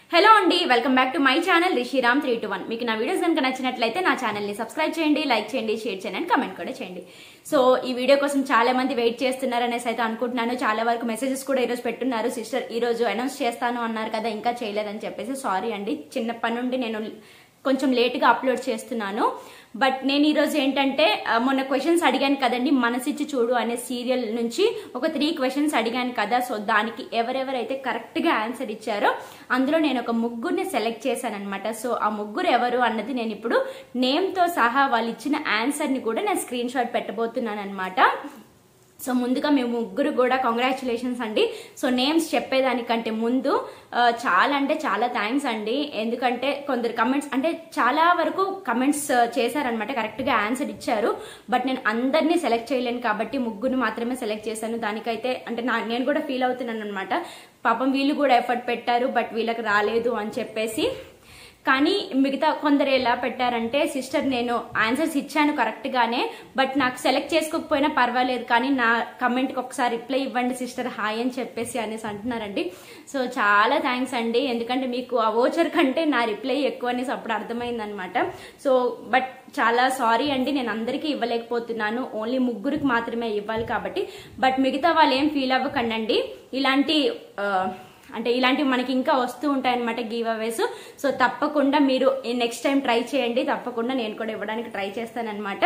hello అండి welcome back to my channel Rishiram three two one మీకు నా వీడియోస్ కనుక నచ్చినట్లయితే నా ఛానల్ని సబ్స్క్రైబ్ చేయండి లైక్ చేయండి షేర్ చేయండి అండ్ కమెంట్ కూడా చేయండి సో ఈ వీడియో కోసం చాలా మంది వెయిట్ చేస్తున్నారు అనేసి అయితే అనుకుంటున్నాను చాలా వరకు మెసేజెస్ కూడా ఈరోజు పెట్టున్నారు సిస్టర్ ఈ రోజు అనౌన్స్ చేస్తాను అన్నారు కదా ఇంకా చేయలేదని చెప్పేసి సారీ అండి చిన్నప్పటి నుండి నేను కొంచెం లేట్గా అప్లోడ్ చేస్తున్నాను బట్ నేను ఈరోజు ఏంటంటే ఆ, మొన్న క్వశ్చన్స్ అడిగాను కదండి మనసిచ్చి చూడు అనే సీరియల్ నుంచి ఒక త్రీ క్వశ్చన్స్ అడిగాను కదా సో దానికి ఎవరెవరైతే కరెక్ట్గా ఆన్సర్ ఇచ్చారో అందులో నేను ఒక ముగ్గురిని సెలెక్ట్ చేశాను అనమాట సో ఆ ముగ్గురు ఎవరు అన్నది నేను ఇప్పుడు నేమ్తో సహా వాళ్ళు ఇచ్చిన ఆన్సర్ని కూడా నేను స్క్రీన్ షాట్ పెట్టబోతున్నాను అనమాట సో ముందుగా మేము ముగ్గురు కూడా కంగ్రాచులేషన్స్ అండి సో నేమ్స్ చెప్పేదానికంటే ముందు ఆ, చాలా అంటే చాలా థ్యాంక్స్ అండి ఎందుకంటే కొందరు కమెంట్స్ అంటే చాలా వరకు కమెంట్స్ చేశారనమాట కరెక్ట్గా ఆన్సర్ ఇచ్చారు బట్ నేను అందరినీ సెలెక్ట్ చేయలేను కాబట్టి ముగ్గురు మాత్రమే సెలెక్ట్ చేశాను దానికైతే అంటే నా నేను కూడా ఫీల్ అవుతున్నాను అనమాట పాపం వీళ్ళు కూడా ఎఫర్ట్ పెట్టారు బట్ వీళ్ళకి రాలేదు అని చెప్పేసి కానీ మిగతా కొందరు ఎలా పెట్టారంటే సిస్టర్ నేను ఆన్సర్స్ ఇచ్చాను కరెక్ట్ గానే బట్ నాకు సెలెక్ట్ చేసుకోకపోయినా పర్వాలేదు కానీ నా కమెంట్ కి ఒకసారి రిప్లై ఇవ్వండి సిస్టర్ హాయ్ అని చెప్పేసి అనేసి అంటున్నారండి సో చాలా థ్యాంక్స్ అండి ఎందుకంటే మీకు ఆ ఓచర్ కంటే నా రిప్లై ఎక్కువ అనేసి అప్పుడు అర్థమైందనమాట సో బట్ చాలా సారీ అండి నేను అందరికీ ఇవ్వలేకపోతున్నాను ఓన్లీ ముగ్గురికి మాత్రమే ఇవ్వాలి కాబట్టి బట్ మిగతా వాళ్ళు ఏం ఫీల్ అవ్వకండి ఇలాంటి ఆ, అంటే ఇలాంటివి మనకి ఇంకా వస్తూ ఉంటాయి అనమాట గివ్ అవేస్ సో తప్పకుండా మీరు నెక్స్ట్ టైం ట్రై చేయండి తప్పకుండా నేను కూడా ఇవ్వడానికి ట్రై చేస్తానన్నమాట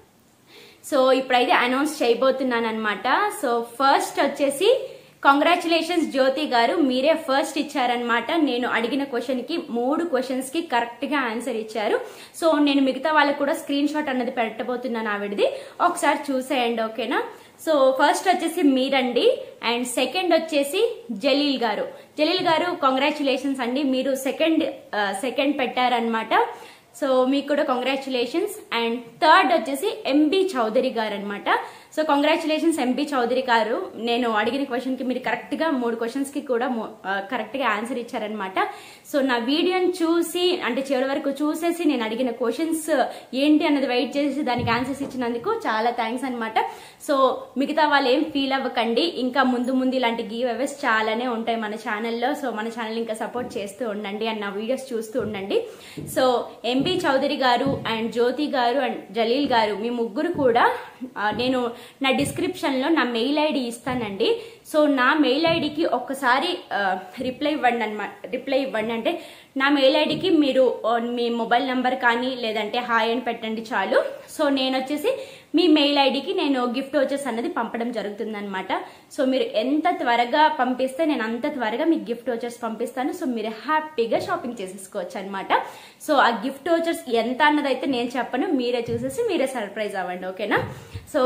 సో ఇప్పుడైతే అనౌన్స్ చేయబోతున్నాను అనమాట సో ఫస్ట్ వచ్చేసి కంగ్రాచులేషన్స్ జ్యోతి గారు మీరే ఫస్ట్ ఇచ్చారనమాట నేను అడిగిన క్వశ్చన్ కి మూడు క్వశ్చన్స్ కి కరెక్ట్ గా ఆన్సర్ ఇచ్చారు సో నేను మిగతా వాళ్ళకు కూడా స్క్రీన్ షాట్ అన్నది పెట్టబోతున్నాను ఆవిడది ఒకసారి చూసేయండి ఓకేనా సో ఫస్ట్ వచ్చేసి మీరండి అండ్ సెకండ్ వచ్చేసి జలీల్ గారు జలీల్ గారు కంగ్రాచులేషన్స్ అండి మీరు సెకండ్ సెకండ్ పెట్టారనమాట సో మీకు కూడా కంగ్రాచులేషన్స్ అండ్ థర్డ్ వచ్చేసి ఎంబీ చౌదరి గారు అనమాట సో కంగ్రాచులేషన్స్ ఎంబీ చౌదరి గారు నేను అడిగిన క్వశ్చన్ కి మీరు కరెక్ట్ గా మూడు క్వశ్చన్స్ కి కూడా కరెక్ట్ గా ఆన్సర్ ఇచ్చారనమాట సో నా వీడియోని చూసి అంటే చివరి వరకు చూసేసి నేను అడిగిన క్వశ్చన్స్ ఏంటి అన్నది వెయిట్ చేసి దానికి ఆన్సర్స్ ఇచ్చినందుకు చాలా థ్యాంక్స్ అనమాట సో మిగతా వాళ్ళు ఏం ఫీల్ అవ్వకండి ఇంకా ముందు ముందు ఇలాంటి గివ్ అవేస్ చాలానే ఉంటాయి మన ఛానల్లో సో మన ఛానల్ ఇంకా సపోర్ట్ చేస్తూ ఉండండి అండ్ నా వీడియోస్ చూస్తూ ఉండండి సో ఎంబీ చౌదరి గారు అండ్ జ్యోతి గారు అండ్ జలీల్ గారు మీ ముగ్గురు కూడా ఆ, నేను నా డిస్క్రిప్షన్ లో నా మెయిల్ ఐడి ఇస్తానండి సో నా మెయిల్ ఐడికి ఒక్కసారి రిప్లై ఇవ్వండి అనమాట రిప్లై ఇవ్వండి అంటే నా మెయిల్ ఐడికి మీరు ఆ, మీ మొబైల్ నంబర్ కానీ లేదంటే హాయ్ అని పెట్టండి చాలు సో నేను వచ్చేసి మీ మెయిల్ ఐడికి నేను గిఫ్ట్ వచ్చేసి అన్నది పంపడం జరుగుతుంది అనమాట సో మీరు ఎంత త్వరగా పంపిస్తే నేను అంత త్వరగా మీకు గిఫ్ట్ వచ్చర్స్ పంపిస్తాను సో మీరు హ్యాపీగా షాపింగ్ చేసేసుకోవచ్చు అనమాట సో ఆ గిఫ్ట్ వచ్చర్స్ ఎంత అన్నది అయితే నేను చెప్పను మీరే చూసేసి మీరే సర్ప్రైజ్ అవ్వండి ఓకేనా సో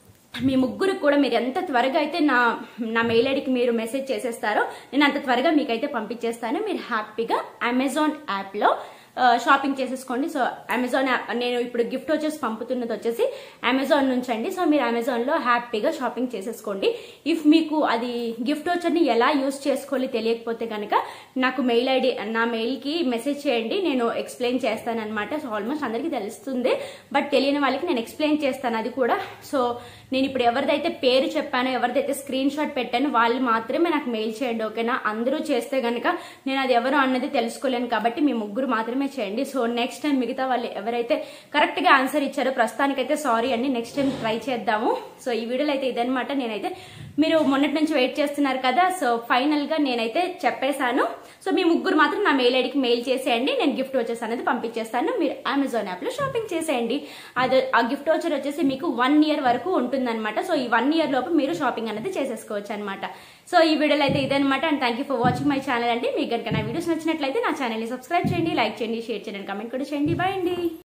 మీ ముగ్గురు కూడా మీరు ఎంత త్వరగా అయితే నా నా మెయిల్ ఐడికి మీరు మెసేజ్ చేసేస్తారో నేను అంత త్వరగా మీకైతే పంపించేస్తాను మీరు హ్యాపీగా అమెజాన్ యాప్లో ఆ, షాపింగ్ చేసేసుకోండి సో అమెజాన్ యాప్ నేను ఇప్పుడు గిఫ్ట్ వచ్చేసి పంపుతున్నది వచ్చేసి అమెజాన్ నుంచి అండి సో మీరు అమెజాన్లో హ్యాపీగా షాపింగ్ చేసేసుకోండి ఇఫ్ మీకు అది గిఫ్ట్ వచ్చర్ని ఎలా యూస్ చేసుకోవాలి తెలియకపోతే కనుక నాకు మెయిల్ ఐడి నా మెయిల్కి మెసేజ్ చేయండి నేను ఎక్స్ప్లెయిన్ చేస్తాను అనమాట సో ఆల్మోస్ట్ అందరికీ తెలుస్తుంది బట్ తెలియని వాళ్ళకి నేను ఎక్స్ప్లెయిన్ చేస్తాను అది కూడా సో నేను ఇప్పుడు ఎవరిదైతే పేరు చెప్పానో ఎవరిదైతే స్క్రీన్ షాట్ పెట్టానో వాళ్ళు మాత్రమే నాకు మెయిల్ చేయండి ఓకేనా అందరూ చేస్తే గనక నేను అది ఎవరు అన్నది తెలుసుకోలేను కాబట్టి మీ ముగ్గురు మాత్రమే చేయండి సో నెక్స్ట్ టైం మిగతా వాళ్ళు ఎవరైతే కరెక్ట్ గా ఆన్సర్ ఇచ్చారో ప్రస్తుతానికైతే సారీ అండి నెక్స్ట్ టైం ట్రై చేద్దాము సో ఈ వీడియోలో అయితే ఇదనమాట నేనైతే మీరు మొన్నటి నుంచి వెయిట్ చేస్తున్నారు కదా సో ఫైనల్ గా నేనైతే చెప్పేశాను సో మీ ముగ్గురు మాత్రం నా మెయిల్ ఐడికి మెయిల్ చేసేయండి నేను గిఫ్ట్ వచ్చేసి అనేది పంపించేస్తాను మీరు అమెజాన్ యాప్ లో షాపింగ్ చేసేయండి అది ఆ గిఫ్ట్ వచ్చర్ వచ్చేసి మీకు వన్ ఇయర్ వరకు ఉంటుందన్నమాట సో ఈ వన్ ఇయర్ లోపు మీరు షాపింగ్ అనేది చేసేసుకోవచ్చు అనమాట సో ఈ వీడియోలో అయితే ఇదనమాట and thank you for watching my channel అండి మీకు కనుక నా వీడియోస్ నచ్చినట్లయితే నా ఛానల్ని సబ్స్క్రైబ్ చేయండి లైక్ చేయండి షేర్ చేయండి కమెంట్ కూడా చేయండి బాయ్ అండి